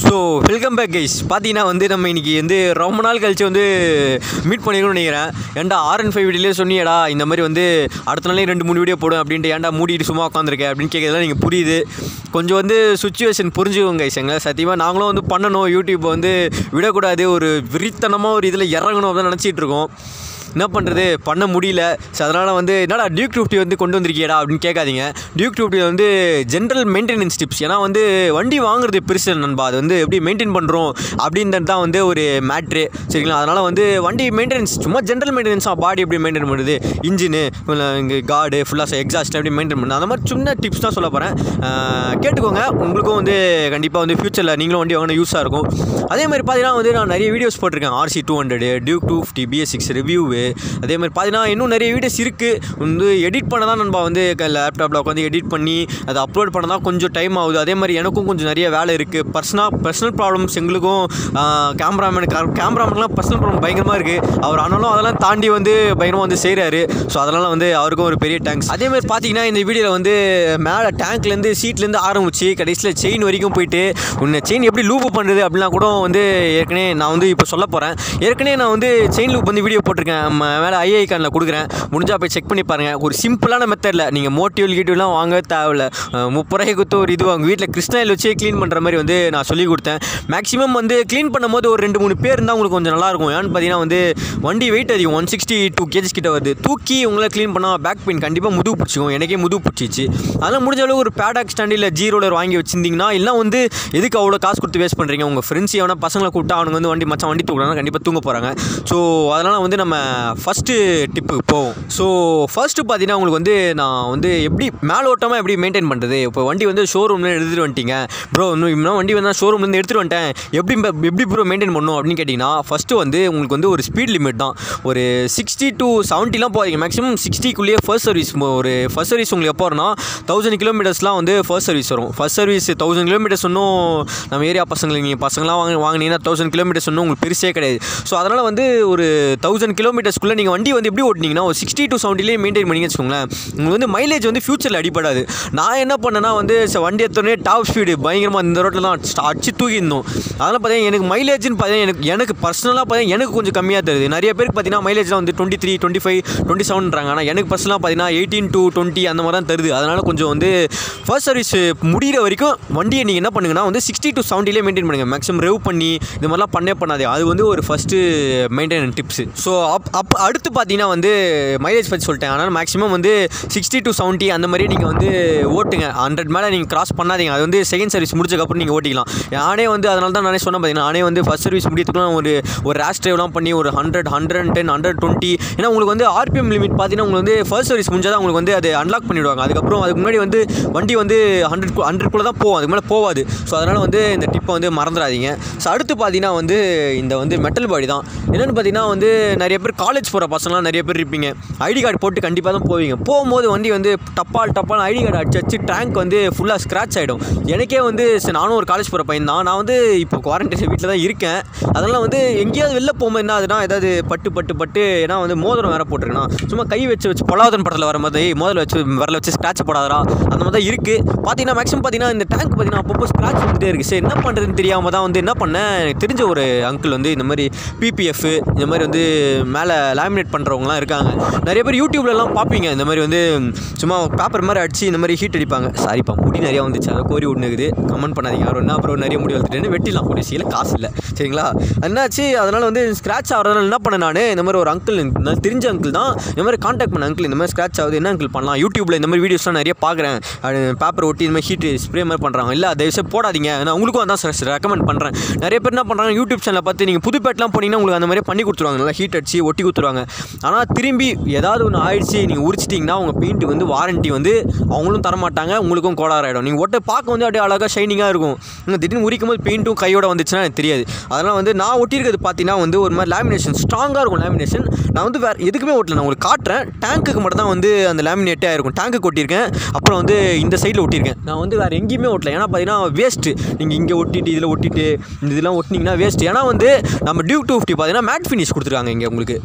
So welcome back guys பார்த்தீங்கன்னா வந்து நம்ம இன்னைக்கு வந்து ரொம்ப நாள் கழிச்சு வந்து மீட் பண்ணிக்கணும்னு நினைக்கிறேன் ஏன்டா ஆர் அண்ட் ஃபைவ் வீடியோலேயே சொன்னியடா இந்த மாதிரி வந்து அடுத்த நாளே ரெண்டு மூணு வீடியோ போடும் அப்படின்ட்டு ஏன்டா மூடிட்டு சும்மா உட்காந்துருக்கேன் அப்படின்னு கேட்கறதுலாம் நீங்கள் புரியுது கொஞ்சம் வந்து சுச்சுவேஷன் புரிஞ்சுக்கோங்க கைஸ் எங்களை சத்தியமாக நாங்களும் வந்து பண்ணணும் யூடியூப் வந்து விடக்கூடாது ஒரு விரித்தனமாக ஒரு இதில் இறங்கணும் அப்படின்னு நினச்சிட்டு இருக்கோம் என்ன பண்ணுறது பண்ண முடியல ஸோ அதனால் வந்து என்னடா டியூக் டூ வந்து கொண்டு வந்திருக்கியடா அப்படின்னு கேட்காதீங்க டியூக் டூ வந்து ஜென்ரல் மெயின்டெனன்ஸ் டிப்ஸ் ஏன்னா வந்து வண்டி வாங்குறது பெருசு நண்பா அது வந்து எப்படி மெயின்டைன் பண்ணுறோம் அப்படின்றது தான் வந்து ஒரு மேட்ரு சரிங்களா அதனால் வந்து வண்டி மெயின்டெனன்ஸ் சும்மா ஜென்ரல் மெயின்டெனன்ஸாக பாடி எப்படி மெயின்டைன் பண்ணுறது இன்ஜினு இங்கே கார்டு ஃபுல்லாக எக்ஸாஸ்ட் எப்படி மெயின்டைன் பண்ணுறது அந்த மாதிரி சின்ன டிப்ஸ் தான் சொல்ல போகிறேன் கேட்டுக்கோங்க உங்களுக்கும் வந்து கண்டிப்பாக வந்து ஃப்யூச்சரில் நீங்களும் வண்டி வாங்கினா யூஸாக இருக்கும் அதே மாதிரி பார்த்தீங்கன்னா வந்து நான் நிறைய வீடியோஸ் போட்டிருக்கேன் RC two hundred Duke two fifty BS six review அதே மாதிரி பார்த்தீங்கன்னா இன்னும் நிறைய வீடியோஸ் இருக்குது வந்து எடிட் பண்ண தான் நம்ம வந்து லேப்டாப்பில் உட்காந்து எடிட் பண்ணி அதை அப்லோட் பண்ண தான் கொஞ்சம் டைம் ஆகுது அதே மாதிரி எனக்கும் கொஞ்சம் நிறைய வேலை இருக்குது பர்சனல் பர்சனல் ப்ராப்ளம்ஸ் எங்களுக்கும் கேமராமேன் கேமராமேன்லாம் பர்சனல் ப்ராப்ளம் பயங்கரமாக இருக்குது அவர் ஆனாலும் அதெல்லாம் தாண்டி வந்து பயங்கரமாக வந்து செய்கிறாரு ஸோ அதனால் வந்து அவருக்கும் ஒரு பெரிய தேங்க்ஸ் அதே மாதிரி பார்த்தீங்கன்னா இந்த வீடியோவில் வந்து மேலே டேங்க்லேருந்து சீட்லேருந்து ஆரம்பிச்சு கடைசியில் செயின் வரைக்கும் போயிட்டு உன்னை செயின் எப்படி லூப் பண்ணுறது அப்படிலாம் கூட வந்து ஏற்கனவே நான் வந்து இப்போ சொல்ல போகிறேன் ஏற்கனவே நான் வந்து செயின் லூப் வந்து வீடியோ போட்டிருக்கேன் ம- மேலே ஐஐ கானில் கொடுக்குறேன் முடிஞ்சா போய் செக் பண்ணி பாருங்கள் ஒரு சிம்பிளான மெத்தடில் நீங்கள் மோட்டிவ் கீட்டிவ்லாம் வாங்க தேவையில்ல அஹ் முப்பது ரூபாய்க்கு கொடுத்து ஒரு இது வாங்க வீட்டில் கிருஷ்ணாயில் வச்சு க்ளீன் பண்ணுற மாதிரி வந்து நான் சொல்லி கொடுத்தேன் மேக்ஸிமம் வந்து க்ளீன் பண்ணும்போது ஒரு ரெண்டு மூணு பேர் இருந்தால் உங்களுக்கு கொஞ்சம் நல்லாயிருக்கும் ஏன்னு பார்த்தீங்கன்னா வந்து வண்டி வெயிட் அதிகம் ஒன் சிக்ஸ்டி டூ கேஜிஸ் கிட்ட வருது தூக்கி உங்களை க்ளீன் பண்ணால் பேக் பெயின் கண்டிப்பாக முதுகு பிடிச்சிக்கும் எனக்கே முதுகு பிடிச்சிச்சு அதெல்லாம் முடிஞ்ச அளவு ஒரு பேடாக் ஸ்டாண்ட் இல்லை ஜீரோலர் வாங்கி வச்சிருந்தீங்கன்னா இல்லை வந்து எதுக்கு அவ்வளோ காசு கொடுத்து வேஸ்ட் பண்ணுறீங்க உங்கள் ஃப்ரெண்ட்ஸ் எவனா பசங்களை கூப்பிட்டா அவனுங்க வந்து வண்டி மச்சான் வண்டி தூக்குறாங்க கண்டிப்பாக தூங்க போகிறாங்க ஸோ அதனால் வந்து நம்ம ஃபஸ்ட்டு டிப்புக்கு போவோம் ஸோ ஃபர்ஸ்ட்டு பார்த்தீங்கன்னா உங்களுக்கு வந்து நான் வந்து எப்படி மேலோட்டமாக எப்படி மெயின்டைன் பண்ணுறது இப்போ வண்டி வந்து ஷோரூமில் எடுத்துகிட்டு வந்துட்டீங்க ப்ரோ இன்னும் இன்னும் வண்டி வந்து ஷோரூம்லேருந்து எடுத்துகிட்டு வந்துட்டேன் எப்படி ப- எப்படி ப்ரோ மெயின்டைன் பண்ணணும் அப்படின்னு கேட்டிங்கன்னா ஃபஸ்ட்டு வந்து உங்களுக்கு வந்து ஒரு ஸ்பீட் லிமிட் தான் ஒரு சிக்ஸ்டி டு செவன்ட்டிலாம் போகாதீங்க மேக்ஸிமம் சிக்ஸ்டிக்குள்ளேயே ஃபர்ஸ்ட் சர்வீஸ் ஒரு ஃபர்ஸ்ட் சர்வீஸ் உங்களுக்கு எப்போ வரும்னா தௌசண்ட் கிலோமீட்டர்ஸ்லாம் வந்து ஃபர்ஸ்ட் சர்வீஸ் வரும் ஃபர்ஸ்ட் சர்வீஸ் தௌசண்ட் கிலோமீட்டர்ஸ் இன்னும் நம்ம ஏரியா பசங்களுக்கு நீங்கள் பசங்களாம் வாங்க வாங்கினீங்கன்னா தௌசண்ட் கிலோமீட்டர்ஸ் இன்னும் உங்களுக்கு பெருசே கிடையாது ஸோ அதனால் வந்து ஒரு தௌசண்ட் கிலோமீட்டர்ஸ்க்குள்ளே நீங்கள் வண்டி வந்து எப்படி ஓட்டினீங்கன்னா ஒரு சிக்ஸ்டி டு செவன்ட்டிலே மெயின்டைன் பண்ணி வச்சுக்கோங்களேன் உங்களுக்கு வந்து மைலேஜ் வந்து ஃபியூச்சரில் அடிப்படாது நான் என்ன பண்ணேன்னா வந்து ச- வண்டி எடுத்தோடனே டாப் ஸ்பீடு பயங்கரமாக இந்த ரோட்டில் தான் ஸ்ட- அடிச்சு தூக்கியிருந்தோம் அதனால் பார்த்தீங்கன்னா எனக்கு மைலேஜ்னு பார்த்தீங்கன்னா எனக்கு எனக்கு பர்சனலாக பார்த்தீங்கன்னா எனக்கு கொஞ்சம் கம்மியாக தருது நிறைய பேருக்கு பார்த்தீங்கன்னா மைலேஜ்லாம் வந்து twenty three twenty five twenty செவன்றாங்க ஆனால் எனக்கு பர்சனலாக பார்த்தீங்கன்னா எயிட்டீன் டு டுவெண்ட்டி அந்த மாதிரி தான் தருது அதனால் கொஞ்சம் வந்து ஃபர்ஸ்ட் சர்வீஸ் முடிகிற வரைக்கும் வண்டியை நீங்கள் என்ன பண்ணுங்கன்னா வந்து சிக்ஸ்டி டு செவன்ட்டிலே மெயின்டைன் பண்ணுங்கள் மேக்ஸிமம் ரெவ் பண்ணி இது மாதிரிலாம் பண்ணே பண்ணாதே அது வந்து ஒரு first maintain tips so up up அடுத்து பார்த்தீங்கன்னா வந்து மைலேஜ் பற்றி சொல்லிட்டேன் ஆனால் மேக்ஸிமம் வந்து சிக்ஸ்டி டு செவன்ட்டி அந்த மாதிரி நீங்கள் வந்து ஓட்டுங்க ஹண்ட்ரட் மேலே நீங்கள் கிராஸ் பண்ணாதீங்க அது வந்து செகண்ட் சர்வீஸ் முடிச்சதுக்கப்புறம் நீங்கள் ஓட்டிக்கலாம் நானே வந்து அதனால தான் நானே சொன்னேன் பார்த்தீங்கன்னா நானே வந்து ஃபஸ்ட் சர்வீஸ் முடியத்துக்குலாம் ஒரு ஒரு ரேஷ் ட்ரைவ்லாம் பண்ணி ஒரு hundred hundred and ten hundred twenty ஏன்னா உங்களுக்கு வந்து ஆர்பிஎம் லிமிட் பார்த்தீங்கன்னா உங்களுக்கு வந்து ஃபர்ஸ்ட் சர்வீஸ் முடிஞ்சால் தான் உங்களுக்கு வந்து அது அன்லாக் பண்ணிவிடுவாங்க அதுக்கப்புறம் அதுக்கு முன்னாடி வந்து வண்டி வந்து ஹண்ட்ரட் ஹண்ட்ரட்குள்ளே தான் போகும் அதுக்கு மேலே போகாது ஸோ அதனால் வந்து இந்த டிப்பை வந்து மறந்துடாதீங்க ஸோ அடுத்து பார்த்தீங்கன்னா வந்து இந்த வந்து மெட்டல் பாடி தான் என்னென்னு பார்த்தீங்கன்னா வந்து நிறைய பேர் காலேஜ் போகிற பசங்களாம் நிறைய பேர் இருப்பீங்க ஐடி கார்டு போட்டு கண்டிப்பாக தான் போவீங்க போகும்போது வண்டி வந்து டப்பால் டப்பால் ஐடி கார்டு அடிச்சு அடிச்சு டேங்க் வந்து ஃபுல்லாக ஸ்க்ராட்ச் ஆகிடும் எனக்கே வந்து சரி, நானும் ஒரு காலேஜ் போகிற பையன் தான் நான் வந்து இப்போ குவாரண்டைன் வீட்டில் தான் இருக்கேன் அதனால் வந்து எங்கேயாவது வெளில போகும்போது என்ன ஆகுதுன்னா ஏதாவது பட்டு பட்டு பட்டு ஏன்னா வந்து மோதிரம் வேறு போட்டிருக்கேன் சும்மா கை வச்சு வச்சு பொலாவதன் படத்தில் வர மாதிரி மோதிரம் வச்சு விரல வச்சு ஸ்க்ராட்ச் போடாதரா அந்த மாதிரி தான் இருக்குது பார்த்தீங்கன்னா மேக்ஸிமம் பார்த்தீங்கன்னா இந்த டேங்க் பார்த்தீங்கன்னா அப்பப்போ ஸ்க்ராட்ச் வந்துட்டே இருக்குது சரி என்ன பண்ணுறதுன்னு தெரியாமல் தான் வந்து என்ன பண்ணேன் எனக்கு தெரிஞ்ச ஒரு அங்கிள் வந்து இந்த மாதிரி பிபிஎஃப் இந்த மாதிரி வந்து மேலே லேமினேட் பண்ணுறவங்களாம் இருக்காங்க நிறைய பேர் யூடியூப்லலாம் பார்ப்பீங்க இந்த மாதிரி வந்து சும்மா பேப்பர் மாதிரி அடிச்சு இந்த மாதிரி ஹீட் அடிப்பாங்க சாரிப்பா முடி நிறையா வந்துச்சு அதை கோரி விட்னுக்குது கமெண்ட் பண்ணாதீங்க யாரும் என்ன அப்புறம் நிறைய முடி வந்துட்டேன்னு வெட்டிலாம் கூடிய சீல காசு இல்லை சரிங்களா என்னாச்சு அதனால் வந்து ஸ்க்ராட்ச் ஆகிறதுனால என்ன பண்ணேன் நான் இந்த மாதிரி ஒரு அங்கிள் நான் தெரிஞ்ச அங்கிள் தான் இந்த மாதிரி காண்டாக்ட் பண்ண அங்கிள் இந்த மாதிரி ஸ்க்ராட்ச் ஆகுது என்ன அங்கிள் பண்ணலாம் யூடியூப்பில் இந்த மாதிரி வீடியோஸ்லாம் நிறைய பார்க்குறேன் பேப்பர் ஒட்டி இந்த மாதிரி ஹீட் ஸ்ப்ரே மாதிரி பண்ணுறாங்க இல்லை தயவுசெய்து போடாதீங்க நான் உங்களுக்கும் அதான் ரெக்கமெண்ட் பண்ணுறேன் நிறைய பேர் என்ன பண்ணுறாங்க யூடியூப் சேனலை பார்த்து நீங்கள் புதுப்பேட்லாம் போனீங்கன்னா உங்களுக்கு அந்த மாதிரி பண்ணி கொடுத்துருவாங்க நல்லா ஹீட் அடிச்சு ஒட்டி கொடுத்துருவாங்க ஆனால் திரும்பி ஏதாவது ஒன்று ஆயிடுச்சு நீங்கள் உரிச்சிட்டிங்கன்னா உங்கள் பெயிண்ட் வந்து வாரண்ட்டி வந்து அவங்களும் தரமாட்டாங்க உங்களுக்கும் கோளாறாயிடும் நீங்கள் ஒட்ட பார்க்க வந்து அப்படியே அழகாக ஷைனிங்காக இருக்கும் நீங்கள் திடீர்னு உரிக்கும் போது பெயிண்ட்டும் கையோட வந்துச்சுன்னா எனக்கு தெரியாது அதனால் வந்து நான் ஒட்டியிருக்கிறது பார்த்தீங்கன்னா வந்து ஒரு மாதிரி லேமினேஷன் ஸ்ட்ராங்காக இருக்கும் லேமினேஷன் நான் வந்து வேறு எதுக்குமே ஒட்டல நான் உங்களுக்கு காட்டுறேன் டேங்க்குக்கு மட்டும் தான் வந்து அந்த லேமினேட்டே ஆயிருக்கும் டேங்க்கு ஒட்டியிருக்கேன் அப்புறம் வந்து இந்த சைடில் ஒட்டியிருக்கேன் நான் வந்து வேறு எங்கேயுமே ஒட்டல ஏன்னா பார்த்தீங்கன்னா வேஸ்ட்டு நீங்கள் இங்கே ஒட்டிட்டு இதில் ஒட்டிட்டு இந்த இதெல்லாம் ஒட்டினீங்கன்னா வேஸ்ட் ஏன்னா வந்து நம்ம டியூக் டூ ஃபிஃப்டி பார்த்தீங்கன்னா மேட் ஃபினிஷ் கொடுத்துருக்காங்க இங்கே உங்களுக்கு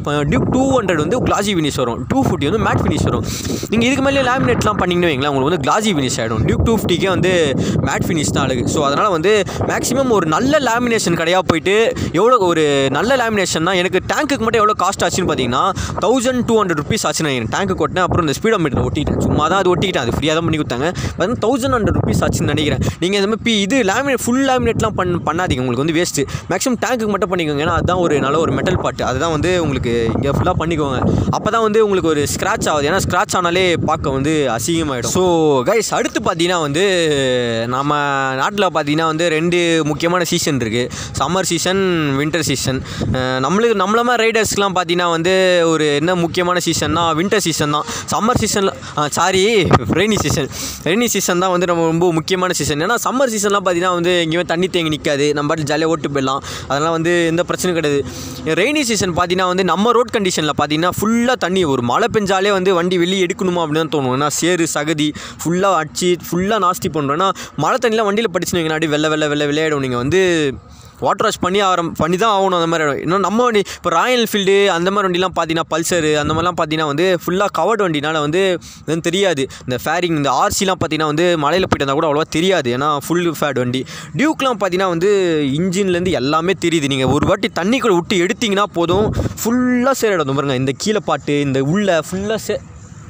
டியூக் டூ ஹண்ட்ரட் வந்து கிளாசி ஃபினிஷ் வரும் டூ ஃபிஃப்டி வந்து மேட் ஃபினிஷ் வரும் நீங்கள் இதுக்கு மேலே லேமினேட்லாம் பண்ணிங்கன்னு வைங்களேன் உங்களுக்கு வந்து கிளாசி ஃபினிஷ் ஆகிடும் டியூக் டூ ஃபிஃப்டிக்கே வந்து மேட் ஃபினிஷ் தான் அழகு ஸோ அதனால் வந்து மேக்ஸிமம் ஒரு நல்ல லேமினேஷன் கடையாக போயிட்டு எவ்வளோ ஒரு நல்ல லேமினேஷன் தான் எனக்கு டேங்க்குக்கு மட்டும் எவ்வளோ காஸ்ட் ஆச்சுன்னு பார்த்தீங்கன்னா தௌசண்ட் டூ ஹண்ட்ரட் ருபீஸ் ஆச்சுன்னு நினைக்கிறேன் டேங்க்கு கொட்டினேன் அப்புறம் இந்த ஸ்பீடோ மீட்டர் ஒட்டிட்டேன் சும்மா தான் அது ஒட்டிக்கிட்டேன் அது ஃப்ரீயாக தான் பண்ணி கொடுத்தாங்க பார்த்தீங்கன்னா தௌசண்ட் ஹண்ட்ரட் ருபீஸ் ஆச்சுன்னு நினைக்கிறேன் நீங்கள் இந்த மாதிரி பி- இது லேமினேட் ஃபுல் லேமினேட்லாம் பண் பண்ணாதீங்க உங்களுக்கு வந்து வேஸ்ட்டு மேக்ஸிமம் டேங்க்குக்கு மட்டும் பண்ணிக்கோங்க ஏன்னா அதுதான் ஒரு நல்ல ஒரு மெட்டல் பார்ட் அதுதான் வந்து உங்களுக்கு இங்கே ஃபுல்லாக பண்ணிக்கோங்க அப்போ தான் வந்து உங்களுக்கு ஒரு ஸ்க்ராட்ச் ஆகுது ஏன்னா ஸ்க்ராட்ச் ஆனாலே பார்க்க வந்து அசிங்கமாயிடும் ஸோ கைஸ் அடுத்து பார்த்தீங்கன்னா வந்து நம்ம நாட்டில் பார்த்தீங்கன்னா வந்து ரெண்டு முக்கியமான சீசன் இருக்குது சம்மர் சீசன் வின்டர் சீசன் நம்மளுக்கு நம்மள மாதிரி ரைடர்ஸ்க்குலாம் பார்த்தீங்கன்னா வந்து ஒரு என்ன முக்கியமான சீசன்னா வின்டர் சீசன் தான் சம்மர் சீசனில் sorry rainy season rainy season தான் வந்து நம்ம ரொம்ப முக்கியமான சீசன் ஏன்னா சம்மர் சீசன்லாம் பார்த்தீங்கன்னா வந்து எங்கேயுமே தண்ணி தேங்கி நிற்காது நம்ம பாட்டு ஜாலியாக ஓட்டு போயிடலாம் அதெல்லாம் வந்து எந்த பிரச்சனையும் கிடையாது ரெய்னி சீசன் பார்த்தீங்கன்னா வந்து நம்ம ரோட் கண்டிஷனில் பார்த்தீங்கன்னா ஃபுல்லாக தண்ணி ஒரு மழை பெஞ்சாலே வந்து வண்டி வெளியே எடுக்கணுமா அப்படின்னு தான் தோணும் ஏன்னா சேறு சகதி ஃபுல்லாக அடிச்சு ஃபுல்லாக நாஸ்தி பண்ணுறோம் ஏன்னா மழை தண்ணிலாம் வண்டியில் படிச்சுன்னு வைங்க, அப்படியே வெள்ளை வெள்ளை வெள்ளை விளையாடும் நீங்கள் வந்து வாட்டர் வாஷ் பண்ணி ஆரம் பண்ணி தான் ஆகணும் அந்த மாதிரி ஆயிடும். இன்னும் நம்ம வண்டி இப்போ ராயல் என்ஃபீல்டு அந்த மாதிரி வண்டிலாம் பார்த்தீங்கன்னா பல்சரு அந்த மாதிரிலாம் பார்த்தீங்கன்னா வந்து ஃபுல்லாக கவர்டு வண்டினால வந்து எதுவும் தெரியாது இந்த ஃபேரிங் இந்த ஆர்சிலாம் பார்த்தீங்கன்னா வந்து மலையில் போயிட்டு வந்தால் கூட அவ்வளோவா தெரியாது ஏன்னா ஃபுல் ஃபேட் வண்டி டியூக்லாம் பார்த்தீங்கன்னா வந்து இன்ஜின்லேருந்து எல்லாமே தெரியுது நீங்கள் ஒரு வாட்டி தண்ணிக்குள்ளே விட்டு எடுத்தீங்கன்னா போதும் ஃபுல்லாக சேரிடும் பாருங்க இந்த கீழே பாட்டு இந்த உள்ள ஃபுல்லாக சே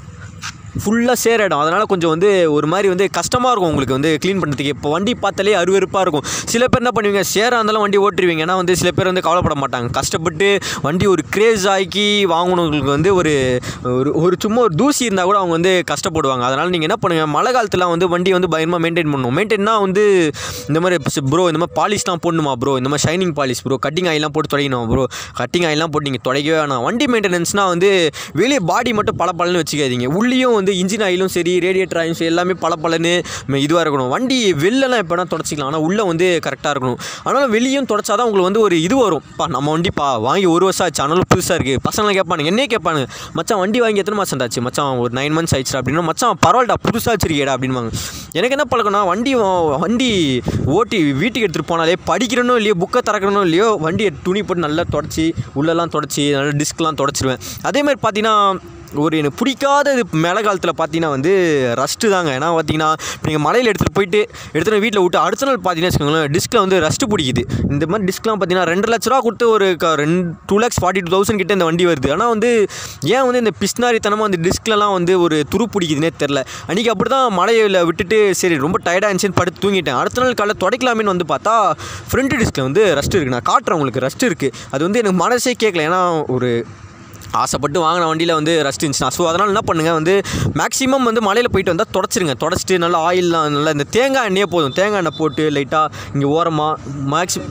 ஃபுல்லாக சேரிடும் அதனால் கொஞ்சம் வந்து ஒரு மாதிரி வந்து கஷ்டமாக இருக்கும் உங்களுக்கு வந்து க்ளீன் பண்ணுறதுக்கு இப்போ வண்டி பார்த்தாலே அருவருப்பாக இருக்கும் சில பேர் என்ன பண்ணுவீங்க சேராக இருந்தாலும் வண்டி ஓட்டுருவீங்க ஏன்னா வந்து சில பேர் வந்து கவலைப்பட மாட்டாங்க கஷ்டப்பட்டு வண்டி ஒரு கிரேஸ் ஆக்கி வாங்கணுங்களுக்கு வந்து ஒரு ஒரு ஒரு சும்மா ஒரு தூசி இருந்தால் கூட அவங்க வந்து கஷ்டப்படுவாங்க அதனால் நீங்கள் என்ன பண்ணுங்கள் மழை காலத்தில் வந்து வண்டி வந்து பயமாக மெயின்டைன் பண்ணணும் மெயின்டைன்னா வந்து இந்த மாதிரி ப்ரோ இந்த மாதிரி பாலிஷ்லாம் போடணுமா ப்ரோ இந்த மாதிரி ஷைனிங் பாலிஷ் ப்ரோ கட்டிங் ஆயிலாம் போட்டு துடைக்கணும் ப்ரோ கட்டிங் ஆயிலாம் போட்டு நீங்கள் துடைக்கவே வேணாம் வண்டி மெயின்டெனன்ஸ்னால் வந்து வெளியே பாடி மட்டும் பல பலன்னு வச்சுக்காதீங்க உள்ளேயும் வந்து இன்ஜின் ஆயிலும் சரி ரேடியேட்டர் ஆயிலும் சரி எல்லாமே பல பலன்னு இதுவாக இருக்கணும் வண்டி வெளிலலாம் எப்போனா தொடச்சிக்கலாம் ஆனால் உள்ளே வந்து கரெக்டாக இருக்கணும் ஆனாலும் வெளியும் தொடச்சாதான் உங்களுக்கு வந்து ஒரு இது வரும் பா நம்ம வண்டிப்பா வாங்கி ஒரு வருஷம் ஆச்சு ஆனாலும் புதுசாக இருக்குது பசங்களாம் கேட்பானுங்க என்னே கேட்பானுங்க மச்சான் வண்டி வாங்கி எத்தனை மாதம் ஆச்சு மச்சான் ஒரு நைன் மந்த்ஸ் ஆயிடுச்சு அப்படின்னா மச்சான் பரவாயில்லடா புதுசாக வச்சிருக்கேடா அப்படின்வாங்க எனக்கு என்ன பழக்கம்னா வண்டி வா- வண்டி ஓட்டி வீட்டுக்கு எடுத்துகிட்டு போனாலே படிக்கிறனோ இல்லையோ புக்கை திறக்கணும் இல்லையோ வண்டியை துணி போட்டு நல்லா தொடச்சி உள்ளெல்லாம் தொடச்சி நல்லா டிஸ்க்லாம் தொடச்சிருவேன் அதே மாதிரி பார்த்தீங்கன்னா ஒரு எனக்கு பிடிக்காத இது மழை காலத்தில் பார்த்தீங்கன்னா வந்து ரஸ்ட்டு தாங்க ஏன்னா பார்த்தீங்கன்னா இப்போ நீங்கள் மலையில் எடுத்துகிட்டு போயிட்டு எடுத்துகிட்டு வீட்டில் விட்டு அடுத்த நாள் பார்த்தீங்கன்னா வச்சுக்கோங்களேன் டிஸ்கில் வந்து ரஸ்ட்டு பிடிக்குது இந்த மாதிரி டிஸ்க்லாம் பார்த்தீங்கன்னா ரெண்டு லட்ச ரூபா கொடுத்து ஒரு க- ரெண்டு two lakhs forty two thousand கிட்ட இந்த வண்டி வருது ஆனால் வந்து ஏன் வந்து இந்த பிஸ்னாரித்தனமாக அந்த டிஸ்க்லலாம் வந்து ஒரு துரு பிடிக்குதுன்னே தெரில அன்றைக்கி அப்படி தான் மலையில் விட்டுட்டு சரி ரொம்ப டயர்டாக இருந்துச்சுன்னு படுத்து தூங்கிட்டேன் அடுத்த நாள் காலைல துடைக்கலாமேன்னு வந்து பார்த்தா ஃப்ரண்ட் டிஸ்கில் வந்து ரஸ்ட் இருக்குது நான் காட்டுறேன் உங்களுக்கு ரஸ்ட் இருக்குது அது வந்து எனக்கு மனசே கேட்கல ஏன்னா ஒரு ஆசைப்பட்டு வாங்கின வண்டியில் வந்து ரஸ்ட் இருந்துச்சுன்னா ஸோ அதனால் என்ன பண்ணுங்கள் வந்து மேக்ஸிமம் வந்து மலையில் போயிட்டு வந்தால் தொடச்சிருங்க தொடச்சிட்டு நல்லா ஆயில்லாம் நல்லா இந்த தேங்காய் எண்ணெயே போதும் தேங்காய் எண்ணெய் போட்டு லைட்டாக இங்கே ஓரமாக மேக்ஸிமம்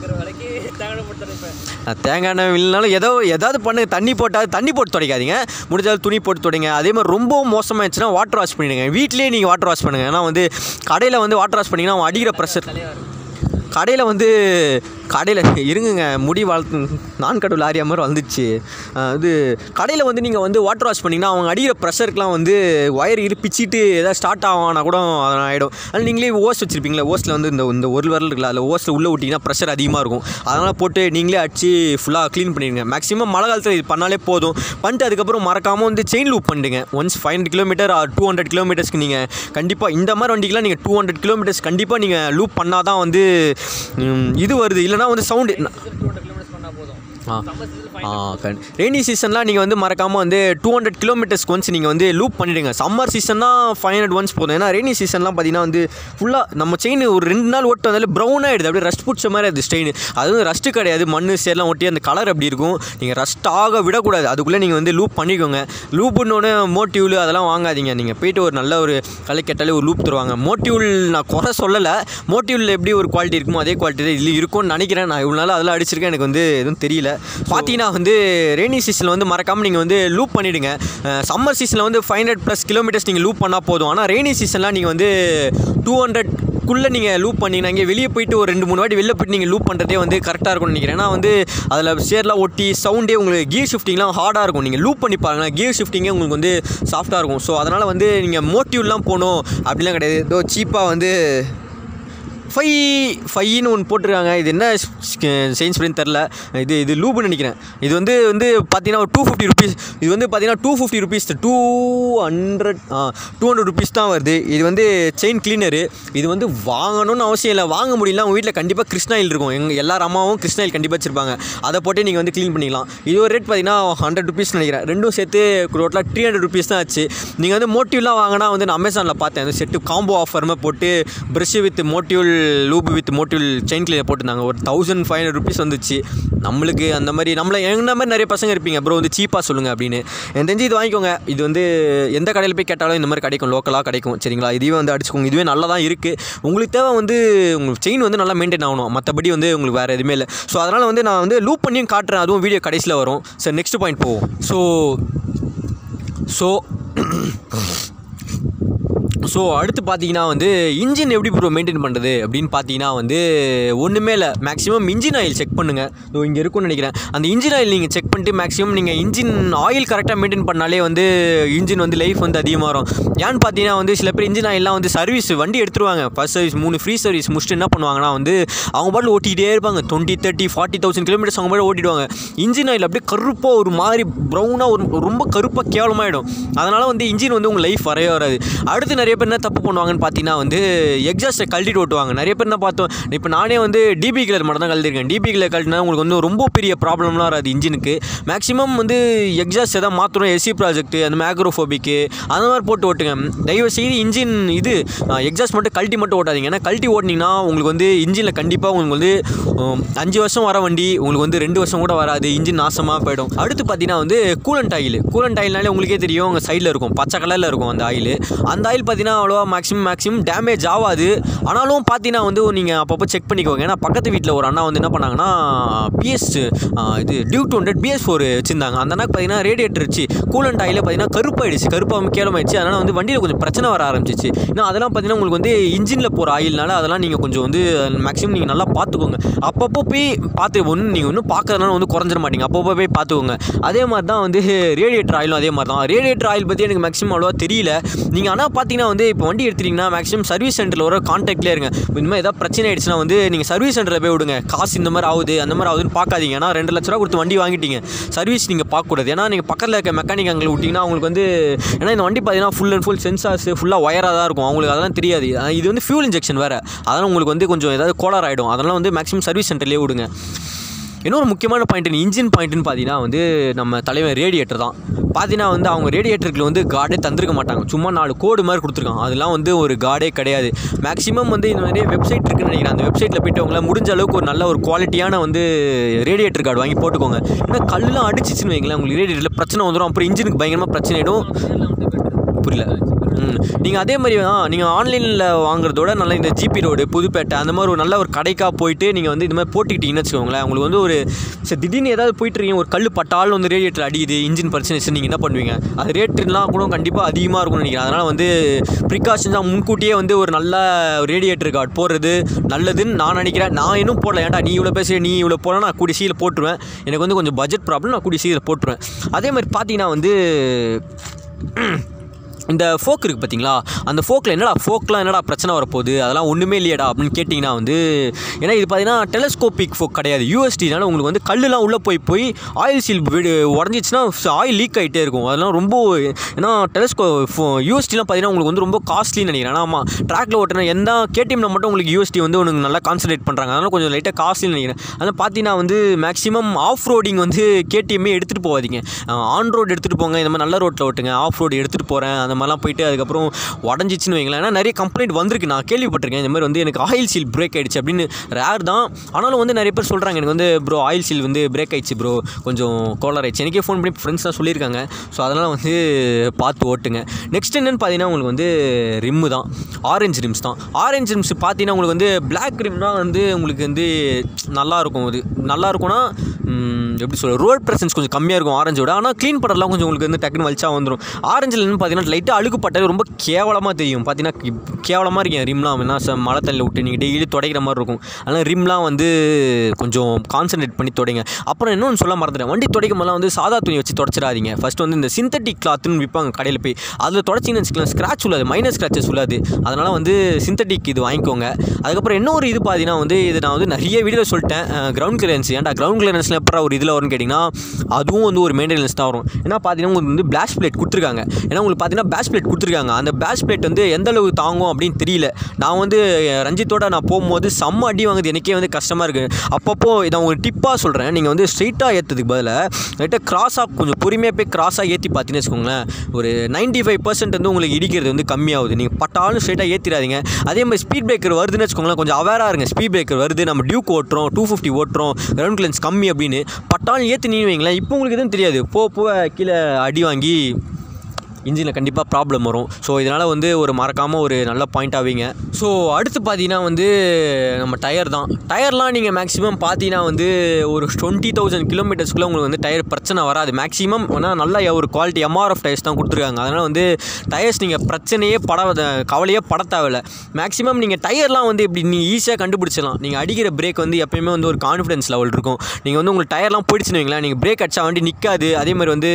தேங்காய் எண்ணெய் இல்லைனாலும் ஏதோ ஏதாவது பண்ணுங்க தண்ணி போட்டால் தண்ணி போட்டு துடைக்காதீங்க முடிஞ்சாலும் துணி போட்டு துடைங்க அதே மாதிரி ரொம்ப மோசமாகிடுச்சுன்னா வாட்டர் வாஷ் பண்ணிடுங்க வீட்லேயே நீங்கள் வாட்டர் வாஷ் பண்ணுங்கள் ஏன்னா வந்து கடையில் வந்து வாட்டர் வாஷ் பண்ணிங்கன்னா அவன் அடிக்கிற ப்ரெஷர் கடையில் வந்து கடையில் இருங்குங்க முடி வளர்த்து நான் கடவுள் ஆரியா மாதிரி வளர்ந்துச்சு அஹ் இது கடையில் வந்து நீங்கள் வந்து வாட்டர் வாஷ் பண்ணிங்கன்னா அவங்க அடிக்கிற ப்ரெஷருக்குலாம் வந்து ஒயர் இரு பிச்சிட்டு எதாவது ஸ்டார்ட் ஆகானா கூட அது ஆகிடும் அதனால் நீங்களே ஓஸ் வச்சுருப்பீங்களா ஓஸில் வந்து இந்த இந்த ஒரு விரல் இருக்குல்ல அதில் ஓஸில் உள்ளே விட்டிங்கன்னா ப்ரெஷர் அதிகமாக இருக்கும் அதனால் போட்டு நீங்களே அடிச்சு ஃபுல்லாக க்ளீன் பண்ணிடுங்க மேக்ஸிமம் மழை காலத்தில் இது பண்ணாலே போதும் பண்ணிட்டு அதுக்கப்புறம் மறக்காமல் வந்து செயின் லூப் பண்ணிடுங்க once five hundred kilometer or two hundred கிலோமீட்டர்ஸ்க்கு நீங்கள் கண்டிப்பாக இந்த மாதிரி வண்டிக்கெலாம் நீங்கள் டூ ஹண்ட்ரட் கிலோமீட்டர்ஸ் கண்டிப்பாக நீங்கள் லூப் பண்ணால் தான் வந்து ம், இது வருது இல்லைனா வந்து சவுண்டு ஆ ஆ கண் ரெய்னி சீசன்லாம் நீங்கள் வந்து மறக்காமல் வந்து டூ ஹண்ட்ரட் கிலோமீட்டர்ஸ்க்கு ஒன்ஸ் நீங்கள் வந்து லூப் பண்ணிவிடுங்க சம்மர் சீசன் தான் ஃபைவ் ஹண்ட்ரட் ஒன்ஸ் போதும் ஏன்னா ரெய்னி சீசன்லாம் பார்த்தீங்கன்னா வந்து ஃபுல்லாக நம்ம செயின் ஒரு ரெண்டு நாள் ஓட்டு வந்தாலே ப்ரௌன் ஆகிடுது அப்படியே ரஸ்ட் பிடிச்ச மாதிரி அது ஸ்டெயின் அது வந்து ரஸ்ட்டு கிடையாது மண் சேர்லாம் ஒட்டி அந்த கலர் அப்படி இருக்கும் நீங்கள் ரஸ்ட் ஆக விடக்கூடாது அதுக்குள்ளே நீங்கள் வந்து லூப் பண்ணிக்கோங்க லூப்புன்னொன்னே மோட்டிவ்லு அதெல்லாம் வாங்காதீங்க நீங்கள் போயிட்டு ஒரு நல்ல ஒரு களை கேட்டாலே ஒரு லூப் தருவாங்க மோட்டிவ்ல் நான் குறை சொல்லலை மோட்டிவ்ல எப்படி ஒரு குவாலிட்டி இருக்குமோ அதே குவாலிட்டி தான் இதில் இருக்கும்னு நினைக்கிறேன் நான் இவ்வளோ நாள் அதெல்லாம் அடிச்சிருக்கேன் எனக்கு வந்து எதுவும் தெரியல பார்த்தீங்கன்னா வந்து ரெய்னி சீசனில் வந்து மறக்காமல் நீங்கள் வந்து லூப் பண்ணிவிடுங்க சம்மர் சீசனில் வந்து ஃபைவ் ஹண்ட்ரட் ப்ளஸ் கிலோமீட்டர்ஸ் நீங்கள் லூப் பண்ணால் போதும் ஆனால் ரெய்னி சீசன்லாம் நீங்கள் வந்து டூ ஹண்ட்ரட் குள்ளே நீங்கள் லூப் பண்ணிங்கன்னா இங்கே வெளியே போயிட்டு ஒரு ரெண்டு மூணு வாட்டி வெளில போயிட்டு நீங்கள் லூப் பண்ணுறதே வந்து கரெக்டாக இருக்கும்னு நினைக்கிறேன் ஏன்னா வந்து அதில் சேர்லாம் ஒட்டி சவுண்டே உங்களுக்கு கியர் ஷிஃப்டிங்லாம் ஹார்டாக இருக்கும் நீங்கள் லூப் பண்ணி பாருங்களேன் கியர் ஷிஃப்டிங்கே உங்களுக்கு வந்து சாஃப்டாக இருக்கும் ஸோ அதனால் வந்து நீங்கள் மோட்டிவ்லாம் போகணும் அப்படிலாம் கிடையாது ஏதோ சீப்பாக வந்து ஃபை ஃபைன்னு ஒன்று போட்டிருக்காங்க இது என்ன சேஞ்ச் பண்ணி தெரில இது இது லூப்னு நினைக்கிறேன் இது வந்து வந்து பார்த்தீங்கன்னா ஒரு டூ ஃபிஃப்டி ருபீஸ் இது வந்து பார்த்தீங்கன்னா two fifty rupees two hundred two hundred rupees தான் வருது இது வந்து செயின் கிளீனரு இது வந்து வாங்கணும்னு அவசியம் இல்லை வாங்க முடியல உங்கள் வீட்டில் கண்டிப்பாக கிருஷ்ணாயில் இருக்கும் எங்கள் எல்லார் அம்மாவும் கிருஷ்ணாயில் கண்டிப்பாக வச்சுருப்பாங்க அதை போட்டு நீங்கள் வந்து க்ளீன் பண்ணிக்கலாம் இது ஒரு ரேட் பார்த்தீங்கன்னா ஹண்ட்ரட் ருபீஸ் நினைக்கிறேன் ரெண்டும் சேர்த்து டோட்டலாக த்ரீ ஹண்ட்ரட் ருபீஸ் தான் ஆச்சு நீங்கள் வந்து மோட்டிவ்லாம் வாங்கினா வந்து நான் அமேசானில் பார்த்தேன் அந்த செட்டு காம்போ ஆஃபர்மே போட்டு brush with motive lube with motive chain cleaner போட்டிருந்தாங்க ஒரு தௌசண்ட் ஃபைவ் ஹண்ட்ரட் ருபீஸ் வந்துச்சு நம்மளுக்கு அந்த மாதிரி நம்மளை என்ன மாதிரி நிறைய பசங்க இருப்பீங்க ப்ரோ வந்து சீப்பாக சொல்லுங்கள் அப்படின்னு எனக்கு தெரிஞ்சு இது வாங்கிக்கோங்க இது வந்து எந்த கடையில் போய் கேட்டாலும் இந்த மாதிரி கிடைக்கும் லோக்கலாக கிடைக்கும் சரிங்களா இதுவே வந்து அடிச்சுக்கோங்க இதுவே நல்லா தான் இருக்குது உங்களுக்கு தேவை வந்து உங்களுக்கு செயின் வந்து நல்லா மெயின்டைன் ஆகணும் மற்றபடி வந்து உங்களுக்கு வேறு எதுவுமே இல்லை ஸோ அதனால் வந்து நான் வந்து லூப் பண்ணியும் காட்டுறேன் அதுவும் வீடியோ கடைசியில் வரும் சரி நெக்ஸ்ட் பாயிண்ட் போவோம் ஸோ ஸோ ஸோ அடுத்து பார்த்தீங்கன்னா வந்து இன்ஜின் எப்படி ப்ரோ மெயின்டைன் பண்ணுறது அப்படின்னு பார்த்தீங்கன்னா வந்து ஒன்றுமே இல்லை மேக்ஸிமம் இன்ஜின் ஆயில் செக் பண்ணுங்கள் ஸோ இங்கே இருக்கும்னு நினைக்கிறேன் அந்த இன்ஜின் ஆயில் நீங்கள் செக் பண்ணிட்டு மேக்ஸிமம் நீங்கள் இன்ஜின் ஆயில் கரெக்டாக மெயின்டைன் பண்ணாலே வந்து இன்ஜின் வந்து லைஃப் வந்து அதிகமாக வரும் ஏன்னு பார்த்தீங்கன்னா வந்து சில பேர் இன்ஜின் ஆயில்லாம் வந்து சர்வீஸ் வண்டி எடுத்துருவாங்க ஃபர்ஸ்ட் சர்வீஸ் மூணு ஃப்ரீ சர்வீஸ் முடிச்சுட்டு என்ன பண்ணுவாங்கன்னா வந்து அவங்க பாட்டில் ஓட்டிகிட்டே இருப்பாங்க twenty thirty forty thousand kilometers அவங்க பாட்டு ஓட்டிடுவாங்க இன்ஜின் ஆயில் அப்படியே கருப்பாக ஒரு மாதிரி ப்ரௌனாக ஒரு ரொம்ப கருப்பாக கேவலமாயிடும் அதனால் வந்து இன்ஜின் வந்து உங்கள் லைஃப் வரவே வராது அடுத்து நிறைய பேர் என்ன தப்பு பண்ணுவாங்கன்னு பார்த்தீங்கன்னா வந்து எக்ஸாஸ்ட்டை கழட்டிட்டு ஓட்டுவாங்க நிறைய பேர் என்ன பார்த்தோம் இப்போ நானே வந்து டிபி கிளர் மட்டும் தான் கழட்டிருக்கேன் டிபி கிளர் கழட்டினா உங்களுக்கு வந்து ரொம்ப பெரிய ப்ராப்ளம்லாம் வராது இன்ஜினுக்கு மேக்ஸிமம் வந்து எக்ஸாஸ்ட் எதாவது மாற்றணும் எஸ்சி ப்ராஜெக்ட் அந்த மேக்ரோஃபோபிக்கு அந்த மாதிரி போட்டு ஓட்டுங்க தயவு செய்து இன்ஜின் இது எக்ஸாஸ்ட் மட்டும் கழட்டி மட்டும் ஓட்டாதீங்க ஏன்னா கழட்டி ஓட்டினீங்கன்னா உங்களுக்கு வந்து இன்ஜினில் கண்டிப்பாக உங்களுக்கு வந்து உம், அஞ்சு வருஷம் வர வண்டி உங்களுக்கு வந்து ரெண்டு வருஷம் கூட வராது இன்ஜின் நாசமாக போயிடும் அடுத்து பார்த்தீங்கன்னா வந்து கூலண்ட் ஆயில் கூலண்ட் ஆயில்னாலே உங்களுக்கே தெரியும் உங்கள் சைடில் இருக்கும் பச்சை கலரில் இருக்கும் அந்த ஆயில் அந்த ஆயில் பார்த்தீங்கன்னா அவ்வளோவா மேக்ஸிமம் மேக்ஸிமம் டேமேஜ் ஆகாது ஆனாலும் பார்த்தீங்கன்னா வந்து நீங்கள் அப்பப்போ செக் பண்ணிக்கோங்க ஏன்னா பக்கத்து வீட்டில் ஒரு அண்ணா வந்து என்ன பண்ணாங்கன்னா பிஎஸ் இது Duke two hundred BS four வச்சிருந்தாங்க அந்த அண்ணாக்கு பார்த்தீங்கன்னா ரேடியேட்டர் வச்சு கூலண்ட் ஆயில் பார்த்தீங்கன்னா கருப்பாயிடுச்சு கருப்பாக கேளமாயிடுச்சு அதனால் வந்து வண்டியில் கொஞ்சம் பிரச்சனை வர ஆரம்பிச்சிச்சு ஏன்னா அதெல்லாம் பார்த்தீங்கன்னா உங்களுக்கு வந்து இன்ஜினில் போகிற ஆயில்னால அதெல்லாம் நீங்கள் கொஞ்சம் வந்து மேக்ஸிமம் நீங்கள் நல்லா பார்த்துக்கோங்க அப்பப்போ போய் பார்த்து ஒன்று நீங்கள் ஒன்றும் பார்க்கறதுனால வந்து குறைஞ்சிட மாட்டீங்க அப்பப்போ போய் பார்த்துக்கோங்க அதே மாதிரி தான் வந்து ரேடியேட்டர் ஆயிலும் அதே மாதிரி தான் ரேடியேட்டர் ஆயில் பற்றி எனக்கு மேக்ஸிமம் அவ்வளோவா தெரியல நீங்கள் ஆனால் பார்த்தீங்கன்னா வந்து இப்போ வண்டி எடுத்துட்டீங்கன்னா மேக்ஸிமம் சர்வீஸ் சென்டரில் வர கான்டாக்ட்லேயே இருங்க இந்த மாதிரி ஏதாவது பிரச்சனை ஆயிடுச்சுன்னா வந்து நீங்கள் சர்வீஸ் சென்டரில் போய் விடுங்க காசு இந்த மாதிரி ஆகுது அந்த மாதிரி ஆகுதுன்னு பார்க்காதீங்க ஏன்னா ரெண்டு லட்ச ரூபா கொடுத்து வண்டி வாங்கிட்டீங்க சர்வீஸ் நீங்கள் பார்க்கக்கூடாது ஏன்னா நீங்கள் பக்கத்தில் இருக்க மெக்கானிக் அங்கே விட்டிங்கன்னா அவங்களுக்கு வந்து ஏன்னா இந்த வண்டி பார்த்தீங்கன்னா ஃபுல் அண்ட் ஃபுல் சென்சார்ஸ் ஃபுல்லாக ஒயராக தான் இருக்கும் அவங்களுக்கு அதெல்லாம் தெரியாது ஆனா, இது வந்து ஃபியூல் இன்ஜெக்ஷன் வேறு அதனால் உங்களுக்கு வந்து கொஞ்சம் ஏதாவது கோளாறு ஆகிடும் அதெல்லாம் வந்து மேக்ஸிமம் சர்வீஸ் சென்டர்லேயே விடுங்க இன்னொரு முக்கியமான பாயிண்ட் இன்ஜின் பாயிண்ட்னு பார்த்தீங்கன்னா வந்து நம்ம தலைவன் ரேடியேட்டர் தான் பார்த்தீங்கன்னா வந்து அவங்க ரேடியேட்டருக்கு வந்து கார்டே தந்திருக்க மாட்டாங்க சும்மா நாலு கோடு மாதிரி கொடுத்துருக்காங்க அதெல்லாம் வந்து ஒரு கார்டே கிடையாது மேக்ஸிமம் வந்து இந்த நிறைய வெப்சைட் இருக்குன்னு நினைக்கிறேன் அந்த வெப்சைட்டில் போயிட்டு அவங்கள முடிஞ்ச அளவுக்கு ஒரு நல்ல ஒரு குவாலிட்டியான வந்து ரேடியேட்டர் கார்டு வாங்கி போட்டுக்கோங்க ஏன்னா கல்லாம் அடிச்சிச்சுன்னு வைங்களேன் உங்களுக்கு ரேடியேட்டரில் பிரச்சனை வந்துடும் அப்புறம் இன்ஜினுக்கு பயங்கரமாக பிரச்சனை ஆகிடும் புரியல ம் நீங்கள் அதே மாதிரி தான் நீங்கள் ஆன்லைனில் வாங்குறதோட நல்ல இந்த ஜிபி ரோடு புதுப்பேட்டை அந்த மாதிரி ஒரு நல்ல ஒரு கடைக்காக போயிட்டு நீங்கள் வந்து இது மாதிரி போட்டுக்கிட்டீங்கன்னு வச்சுக்கோங்களேன் உங்களுக்கு வந்து ஒரு சரி திடீர்னு ஏதாவது போயிட்டு இருக்கீங்க ஒரு கல் பட்டாலும் வந்து ரேடியேட்டர் அடிக்குது இன்ஜின் பிரச்சனை நீங்கள் என்ன பண்ணுவீங்க அது ரேட்டுலாம் கூட கண்டிப்பாக அதிகமாக இருக்கும்னு நினைக்கிறேன் அதனால் வந்து ப்ரிகாஷன்ஸாக முன்கூட்டியே வந்து ஒரு நல்ல ரேடியேட்டர் கார்டு போடுறது நல்லதுன்னு நான் நினைக்கிறேன் நான் இன்னும் போடல ஏன்டா நீ இவ்வளோ பேச நீ இவ்வளோ போடலாம் நான் கூடிய சீல போட்டுருவேன் எனக்கு வந்து கொஞ்சம் பட்ஜெட் ப்ராப்ளம் நான் கூடிய சீல போட்டுருவேன் அதே மாதிரி பார்த்தீங்கன்னா வந்து இந்த ஃபோக் இருக்குது பார்த்தீங்களா அந்த ஃபோக்கில் என்னடா ஃபோக்லாம் என்னடா பிரச்சனை வரப்போகுது அதெல்லாம் ஒன்றுமே இல்லையடா அப்படின்னு கேட்டிங்கன்னா வந்து ஏன்னா இது பார்த்தீங்கன்னா டெலஸ்கோபிக் ஃபோக் கிடையாது யூஎஸ்டினால உங்களுக்கு வந்து கல்லுலாம் உள்ளே போய் போய் ஆயில் சீல் வீடு உடஞ்சிச்சுன்னா ஆயில் லீக் ஆகிட்டே இருக்கும் அதெல்லாம் ரொம்ப ஏன்னா டெலஸ்கோ யூஎஸ்டிலாம் பார்த்தீங்கன்னா உங்களுக்கு வந்து ரொம்ப காஸ்ட்லின்னு நினைக்கிறேன் ஏன்னா ஆமாம் ட்ராக்ல ஓட்டுனா எந்த கேடிஎம்ல மட்டும் உங்களுக்கு யூஎஸ்டி வந்து உங்களுக்கு நல்லா கான்சன்ட்ரேட் பண்ணுறாங்க அதனால் கொஞ்சம் லைட்டாக காஸ்ட்லின்னு நினைக்கிறேன் அதனால் பார்த்தீங்கன்னா வந்து மேக்ஸிமம் ஆஃப் ரோடிங் வந்து கேடிஎம்மே எடுத்துகிட்டு போகாதீங்க ஆன் ரோடு எடுத்துகிட்டு போங்க இந்த மாதிரி நல்ல ரோட்டில் ஓட்டுங்க ஆஃப் ரோடு எடுத்துகிட்டு போகிறேன் அந்த மாதிரிலாம் போயிட்டு அதுக்கப்புறம் உடஞ்சிச்சின்னு வைங்களேன் ஏன்னா நிறைய கம்ப்ளைண்ட் வந்திருக்கு நான் கேள்விப்பட்டிருக்கேன் இந்த மாதிரி வந்து எனக்கு ஆயில் சீல் பிரேக் ஆயிடுச்சு அப்படின்னு ரேர் தான் ஆனாலும் வந்து நிறைய பேர் சொல்கிறாங்க எனக்கு வந்து ப்ரோ ஆயில் சீல் வந்து பிரேக் ஆயிடுச்சு ப்ரோ கொஞ்சம் கோலர் ஆயிடுச்சு எனக்கே ஃபோன் பண்ணி ஃப்ரெண்ட்ஸ் தான் சொல்லியிருக்காங்க ஸோ அதனால் வந்து பார்த்து ஓட்டுங்க நெக்ஸ்ட் என்னென்னு பார்த்தீங்கன்னா உங்களுக்கு வந்து ரிம்மு தான் ஆரஞ்சு ரிம்ஸ் தான் ஆரஞ்சு ரிம்ஸ் பார்த்தீங்கன்னா உங்களுக்கு வந்து பிளாக் ரிம்னா வந்து உங்களுக்கு வந்து நல்லா இருக்கும் அது நல்லா இருக்கும்னா ம், எப்படி சொல்ல ரோட் ப்ரெசன்ஸ் கொஞ்சம் கம்மியாக இருக்கும் ஆரஞ்சோட ஆனால் க்ளீன் பண்ணுறதுலாம் கொஞ்சம் உங்களுக்கு வந்து டக்குன்னு வலிச்சா வந்துடும் ஆரஞ்சில் என்ன பார்த்தீங்கன்னா லைட்டாக அழுக்கு பட்டது ரொம்ப கேவலமாக தெரியும் பார்த்தீங்கன்னா கேவலமாக இருக்கேன் ரிம்லாம் என்ன சார் மழை தண்ணியில் விட்டு நீங்கள் டெய்லி துடைக்கிற மாதிரி இருக்கும் அதனால் ரிம்லாம் வந்து கொஞ்சம் கான்சன்ட்ரேட் பண்ணி துடைங்க அப்புறம் இன்னொன்று சொல்ல மறந்துட்டேன் வண்டி துடைக்கும் போதெல்லாம் வந்து சாதா துணி வச்சு துடைச்சிடாதீங்க ஃபஸ்ட் வந்து இந்த சிந்தட்டிக் கிளாத்துன்னு விற்பாங்க கடையில் போய் அதில் துடைச்சிங்கன்னு வச்சுக்கலாம் ஸ்க்ராட்ச் உள்ளது மைனஸ் ஸ்க்ராச்சஸ் உள்ளது அதனால் வந்து சிந்தட்டிக் இது வாங்கிக்கோங்க அதுக்கப்புறம் இன்னொரு இது பார்த்தீங்கன்னா வந்து இது நான் வந்து நிறைய வீடியோவில் சொல்லிட்டேன் கிரவுண்ட் கிளியரன்ஸ் ஏன்டா கிரவுண்ட் கிளியரன்ஸில் எப்போ ஒரு இதில் வரும்னு கேட்டிங்கன்னா அதுவும் வந்து ஒரு மெயின்டெனன்ஸ் தான் வரும் ஏன்னா பார்த்தீங்கன்னா உங்களுக்கு வந்து பிளாஷ் பிளேட் கொடுத்துருக்காங்க ஏன்னா உங்களுக்கு பார்த்தீங்கன்னா பேஷ் பிளேட் கொடுத்துருக்காங்க அந்த பேஷ் பிளேட் வந்து எந்த அளவுக்கு தாங்கும் அப்படின்னு தெரியல நான் வந்து ரஞ்சித்தோட நான் போகும்போது செம்ம அடி வாங்குது எனக்கே வந்து கஷ்டமாக இருக்குது அப்பப்போ இதை ஒரு டிப்பாக சொல்கிறேன் நீங்கள் வந்து ஸ்ட்ரெயிட்டாக ஏற்றுறதுக்கு பதிலாக லைட்டாக கிராஸாக கொஞ்சம் பொறுமையாக போய் கிராஸாக ஏற்றி பார்த்தீங்கன்னு வச்சுக்கோங்களேன் ஒரு நைன்ட்டி ஃபைவ் பர்சன்ட் வந்து உங்களுக்கு இடிக்கிறது வந்து கம்மியாகுது நீங்கள் பட்டாலும் ஸ்ட்ரெயிட்டாக ஏற்றிடாதீங்க அதே மாதிரி ஸ்பீட் பிரேக்கர் வருதுன்னு வச்சுக்கோங்களேன் கொஞ்சம் அவேராக இருங்க ஸ்பீட் பிரேக்கர் வருது நம்ம டியூக் ஓட்டுறோம் டூ ஃபிஃப்டி ஓட்டுறோம் கிரவுண்ட் கிளன்ஸ் கம்மி அப்படின்னு பட்டாலும் ஏற்றி வைங்களேன் இப்போ உங்களுக்கு எதுவும் தெரியாது போக போக கீழே அடி வாங்கி இன்ஜினில் கண்டிப்பாக ப்ராப்ளம் வரும் ஸோ இதனால் வந்து ஒரு மறக்காமல் ஒரு நல்ல பாயிண்ட் ஆவீங்க ஸோ அடுத்து பார்த்தீங்கன்னா வந்து நம்ம டயர் தான் டயர்லாம் நீங்கள் மேக்ஸிமம் பார்த்தீங்கன்னா வந்து ஒரு டுவெண்ட்டி தௌசண்ட் கிலோமீட்டர்ஸ்க்குள்ளே உங்களுக்கு வந்து டயர் பிரச்சனை வராது மேக்ஸிமம் ஆனால் நல்ல ஒரு குவாலிட்டி எம்ஆர்எஃப் டயர்ஸ் தான் கொடுத்துருக்காங்க அதனால் வந்து டயர்ஸ் நீங்கள் பிரச்சனையே பட கவலையே பட தேவையில்ல மேக்ஸிமம் நீங்கள் டயர்லாம் வந்து இப்படி நீங்கள் ஈஸியாக கண்டுபிடிச்சிடலாம் நீங்கள் அடிக்கிற பிரேக் வந்து எப்பயுமே வந்து ஒரு கான்ஃபிடன்ஸ் லெவல் இருக்கும் நீங்கள் வந்து உங்களுக்கு டயர்லாம் போயிடுச்சுன்னு வைங்களேன் நீங்கள் பிரேக் அடிச்சா வண்டி நிற்காது அதே மாதிரி வந்து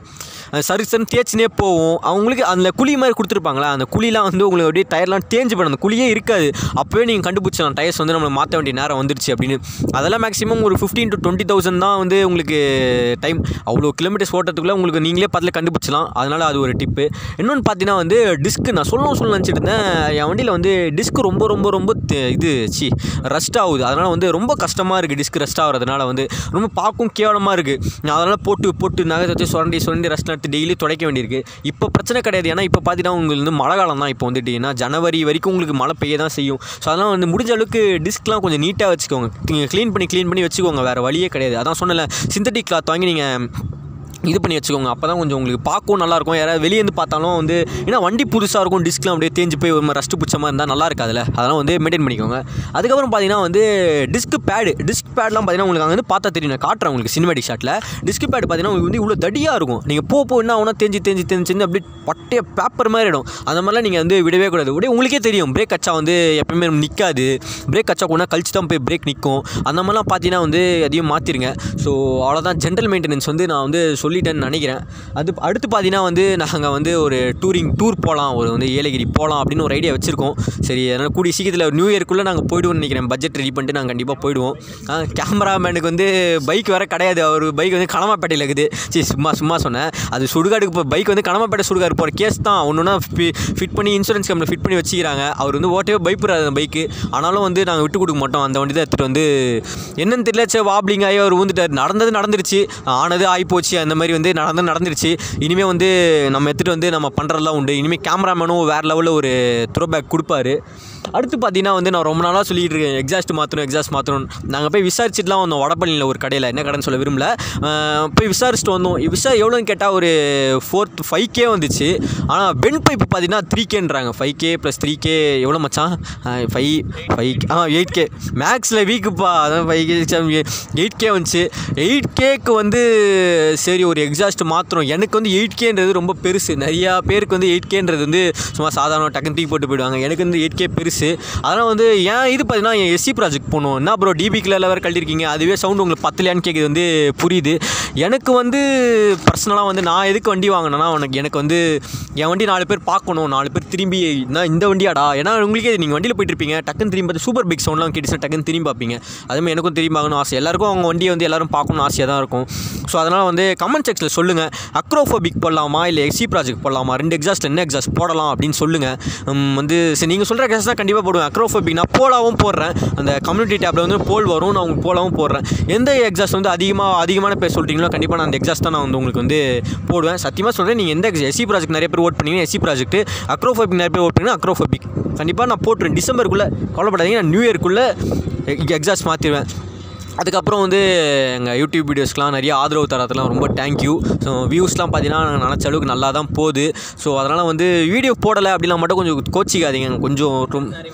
சருசன் தேய்ச்சினே போகும் அவங்களுக்கு அதில் குழி மாதிரி கொடுத்துருப்பாங்களா அந்த குழிலாம் வந்து உங்களுக்கு அப்படியே டயர்லாம் தேஞ்சு போடும் அந்த குழியே இருக்காது அப்போவே நீங்கள் கண்டுபிடிச்சலாம் டயர்ஸ் வந்து நம்மளை மாற்ற வேண்டிய நேரம் வந்துருச்சு அப்படின்னு அதெல்லாம் மேக்ஸிமம் ஒரு ஃபிஃப்டீன் டு டுவெண்ட்டி தௌசண்ட் தான் வந்து உங்களுக்கு டைம் அவ்வளோ கிலோமீட்டர்ஸ் ஓட்டத்துக்குள்ளே உங்களுக்கு நீங்களே பார்த்துல கண்டுபிடிச்சலாம் அதனால் அது ஒரு டிப்பு இன்னொன்று பார்த்தீங்கன்னா வந்து டிஸ்க்கு நான் சொல்லணும் சொல்ல நினச்சிட்டு இருந்தேன் என் வண்டியில் வந்து டிஸ்க் ரொம்ப ரொம்ப ரொம்ப தே- இது சி ரஸ்ட் ஆகுது அதனால் வந்து ரொம்ப கஷ்டமாக இருக்குது டிஸ்க் ரஸ்ட் ஆகிறதுனால வந்து ரொம்ப பார்க்கும் கேவலமாக இருக்குது நான் அதனால் போட்டு போட்டு நகை வச்சு சுரண்டி சுரண்டி ரெஸ்ட் எடுத்து டெய்லி துடைக்க வேண்டியிருக்கு இப்போ பிரச்சனை கிடையாது ஏன்னா இப்போ பார்த்தீங்கன்னா உங்களுக்கு வந்து மழை காலம் தான் இப்போ வந்துட்டு ஏன்னா ஜனவரி வரைக்கும் உங்களுக்கு மழை பெய்ய தான் செய்யும் ஸோ அதனால் வந்து முடிஞ்ச அளவுக்கு டிஸ்க்லாம் கொஞ்சம் நீட்டாக வச்சுக்கோங்க நீங்கள் க்ளீன் பண்ணி க்ளீன் பண்ணி வச்சுக்கோங்க வேறு வழியே கிடையாது அதான் சொன்னல சிந்தட்டிக் கிளாத் வாங்கி நீங்கள் இது பண்ணி வச்சுக்கோங்க அப்போ தான் கொஞ்சம் உங்களுக்கு பார்க்கவும் நல்லாயிருக்கும் யாராவது வெளியே இருந்து பார்த்தாலும் வந்து ஏன்னா வண்டி புதுசாக இருக்கும் டிஸ்க்லாம் அப்படியே தேஞ்சு போய் ஒரு மாதிரி ரஸ்ட்டு பிடிச்ச மாதிரி இருந்தால் நல்லா இருக்காதுல்ல அதெல்லாம் வந்து மெயின்டைன் பண்ணிக்கோங்க அதுக்கப்புறம் பார்த்தீங்கன்னா வந்து டிஸ்க் பேடு டிஸ்க் பேட்லாம் பார்த்தீங்கன்னா உங்களுக்கு அங்கே வந்து பார்த்தா தெரியும் நான் காட்டுறேன் உங்களுக்கு சினிமேட்டிக் ஷாட்டில் டிஸ்க் பேட் பார்த்தீங்கன்னா உங்களுக்கு வந்து இவ்வளோ தடியாக இருக்கும் நீங்கள் போ போ என்ன ஆகுனா தேஞ்சு தேஞ்சு தேஞ்சு தேஞ்சு அப்படியே பட்டைய பேப்பர் மாதிரி ஆகிடும் அந்த மாதிரிலாம் நீங்கள் வந்து விடவே கூடாது அப்படியே உங்களுக்கே தெரியும் பிரேக் அச்சா வந்து எப்பயுமே நிற்காது பிரேக் அச்சா கூட கழிச்சு தான் போய் பிரேக் நிற்கும் அந்த மாதிரிலாம் பார்த்தீங்கன்னா வந்து அதையும் மாற்றிருங்க ஸோ அவ்வளோதான் ஜென்ரல் மெயின்டெனன்ஸ் வந்து நான் வந்து சொல்லிட்டேன்னு நினைக்கிறேன் அது அடுத்து பார்த்தீங்கன்னா வந்து நாங்கள் வந்து ஒரு டூரிங் டூர் போகலாம் ஒரு வந்து ஏலகிரி போகலாம் அப்படின்னு ஒரு ஐடியா வச்சுருக்கோம் சரி அதனால் கூடிய சீக்கிரத்தில் நியூ இயர்க்குள்ளே நாங்கள் போயிடுவோம்னு நினைக்கிறேன் பட்ஜெட் ரெடி பண்ணிட்டு நாங்கள் கண்டிப்பாக போயிடுவோம் கேமராமேனுக்கு வந்து பைக் வேறு கிடையாது அவர் பைக் வந்து கனமாப்பேட்டையில் இருக்குது சரி சும்மா சும்மா சொன்னேன் அது சுடுகாடுக்கு இப்போ பைக் வந்து கனமாப்பேட்டை சுடுகாடு போகிற கேஸ் தான் ஒன்றுனா ஃபிட் பண்ணி இன்சூரன்ஸ் கம்பெனி ஃபிட் பண்ணி வச்சுக்கிறாங்க அவர் வந்து ஓட்டவே பயப்படுறாரு அந்த பைக்கு ஆனாலும் வந்து நாங்கள் விட்டு கொடுக்க மாட்டோம் அந்த வண்டி தான் எடுத்துகிட்டு வந்து என்னன்னு தெரியல சே வாப்ளிங் ஆகி அவர் வந்துட்டார் நடந்தது நடந்துருச்சு ஆனது ஆகிப்போச்சு அந்த மாதிரி வந்து நடந்தது நடந்துருச்சு இனிமேல் வந்து நம்ம எடுத்துகிட்டு வந்து நம்ம பண்ணுறதெல்லாம் உண்டு இனிமேல் கேமராமேனும் வேறு லெவலில் ஒரு த்ரோ பேக் கொடுப்பாரு அடுத்து பார்த்தீங்கன்னா வந்து நான் ரொம்ப நாளாக சொல்லிட்டு இருக்கேன் எக்ஸாஸ்ட் மாற்றணும் எக்ஸாஸ்ட் மாற்றணும் நாங்கள் போய் விசாரிச்சுட்டுலாம் வந்தோம் வடபழனியில் ஒரு கடையில் என்ன கடைன்னு சொல்ல விரும்பல அஹ் போய் விசாரிச்சுட்டு வந்தோம் விசா எவ்வளோன்னு கேட்டால் ஒரு ஃபோர்த் ஃபைவ் கே வந்துச்சு ஆனால் பென் பைப் பார்த்தீங்கன்னா த்ரீ கேன்றாங்க five K plus three K எவ்வளோ மச்சான் ஃபைவ் ஃபைவ் ஆ எயிட் கே மேக்ஸில் வீக்குப்பா அதான் ஃபைவ் கே எயிட் கே வந்துச்சு எயிட் கேக்கு வந்து சரி ஒரு எக்ஸாஸ்ட் மாத்திரம் எனக்கு வந்து எயிட் கேன்றது ரொம்ப பெருசு நிறையா பேருக்கு வந்து எயிட் கேன்றது வந்து சும்மா சாதாரண டக்குன்னு தூக்கி போட்டு போயிடுவாங்க எனக்கு வந்து எயிட் கே பெருசு அதனால் வந்து ஏன் இது பார்த்தீங்கன்னா என் எஸ்சி ப்ராஜெக்ட் போகணும் என்ன ப்ரோ டிபி கிளரில் வேறு கட்டியிருக்கீங்க அதுவே சவுண்ட் உங்களுக்கு பத்தலையான்னு கேட்குது வந்து புரியுது எனக்கு வந்து பர்சனலாக வந்து நான் எதுக்கு வண்டி வாங்கினேன்னா உனக்கு எனக்கு வந்து என் வண்டி நாலு பேர் பார்க்கணும் நாலு பேர் திரும்பி நான் இந்த வண்டியாடா ஏன்னா உங்களுக்கே நீங்கள் வண்டியில் போயிட்டு இருப்பீங்க டக்குன்னு திரும்பி பார்த்து சூப்பர் பிக் சவுண்ட்லாம் கேட்டுச்சுன்னா டக்குன்னு திரும்பி பார்ப்பீங்க அதுமாதிரி எனக்கும் திரும்பி பார்க்கணும் ஆசை எல்லாருக்கும் அவங்க வண்டியை வந்து எல்லாரும் பார்க்கணும்னு ஆசையாக தான் இருக்கும் ஸோ அதனால் வந்து கமெண்ட் செக்ஸில் சொல்லுங்கள் அக்ரோஃபோபிக் போடலாமா இல்லை எக்ஸி ப்ராஜெக்ட் போடலாமா ரெண்டு எக்ஸாஸ்ட் என்ன எக்ஸாஸ்ட் போடலாம் அப்படின்னு சொல்லுங்கள் உம், வந்து சரி நீங்கள் சொல்கிற எக்ஸாஸ்ட் தான் கண்டிப்பாக போடுவேன் அக்ரோஃபோபிக் நான் போலாவும் போடுறேன் அந்த கம்யூனிட்டி டேப்பில் வந்து போல் வரும் நான் உங்களுக்கு போலாவும் போடுறேன் எந்த எக்ஸாஸ்ட் வந்து அதிகமாக அதிகமான பேர் சொல்கிறீங்களோ கண்டிப்பாக நான் அந்த எக்ஸாஸ்ட் தான் நான் வந்து உங்களுக்கு வந்து போடுவேன் சத்தியமாக சொல்கிறேன் நீங்கள் எந்த எஸ்சி ப்ராஜெக்ட் நிறைய பேர் ஓட் பண்ணீங்கன்னா எஸ்சி ப்ராஜெக்ட் அக்ரோஃபோபிக் நிறைய பேர் ஓட் பண்ணீங்கன்னா அக்ரோஃபோபிக் கண்டிப்பாக நான் போட்டுருவேன் டிசம்பருக்குள்ளே கவலைப்படாதீங்க நான் நியூ இயர்க்குள்ளே எக்ஸாஸ்ட் மாற்றிடுவேன் அதுக்கப்புறம் வந்து எங்கள் யூடியூப் வீடியோஸ்க்குலாம் நிறைய ஆதரவு தரதுலாம் ரொம்ப தேங்க்யூ ஸோ வியூஸ்லாம் பார்த்தீங்கன்னா நான் நினச்ச அளவுக்கு நல்லா தான் போகுது ஸோ அதனால் வந்து வீடியோ போடலை அப்படிலாம் மட்டும் கொஞ்சம் கோச்சிக்காதீங்க கொஞ்சம் ரொம்ப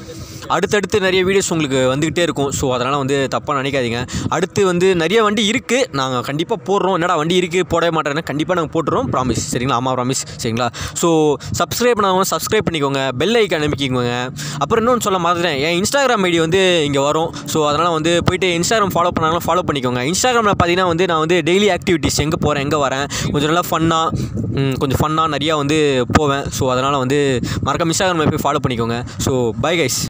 அடுத்தடுத்து நிறைய வீடியோஸ் உங்களுக்கு வந்துக்கிட்டே இருக்கும் ஸோ அதனால் வந்து தப்பாக நினைக்காதீங்க அடுத்து வந்து நிறைய வண்டி இருக்குது நாங்கள் கண்டிப்பாக போடுறோம் என்னடா வண்டி இருக்குது போடவே மாட்டேன்னா கண்டிப்பாக நாங்கள் போட்டுறோம் ப்ராமிஸ் சரிங்களா ஆமாம் ப்ராமிஸ் சரிங்களா ஸோ சப்ஸ்கிரைப் பண்ணாமல் சப்ஸ்கிரைப் பண்ணிக்கோங்க பெல் ஐக்கான் அமைக்கிக்கோங்க அப்புறம் இன்னொன்று சொல்ல மறந்துட்டேன் என் இன்ஸ்டாகிராம் ஐடி வந்து இங்கே வரும் ஸோ அதனால் வந்து போயிட்டு இன்ஸ்டாகிராம் ஃபாலோ பண்ணாலும் ஃபாலோ பண்ணிக்கோங்க இன்ஸ்டாகிராமில் பார்த்தீங்கன்னா வந்து நான் வந்து டெய்லி ஆக்டிவிட்டீஸ் எங்கே போகிறேன் எங்கே வரேன் கொஞ்சம் நல்லா ஃபன்னாக கொஞ்சம் ஃபன்னாக நிறையா வந்து போவேன் ஸோ அதனால் வந்து மறக்காம இன்ஸ்டாகிராமில் போய் ஃபாலோ பண்ணிக்கோங்க ஸோ பை கைஸ்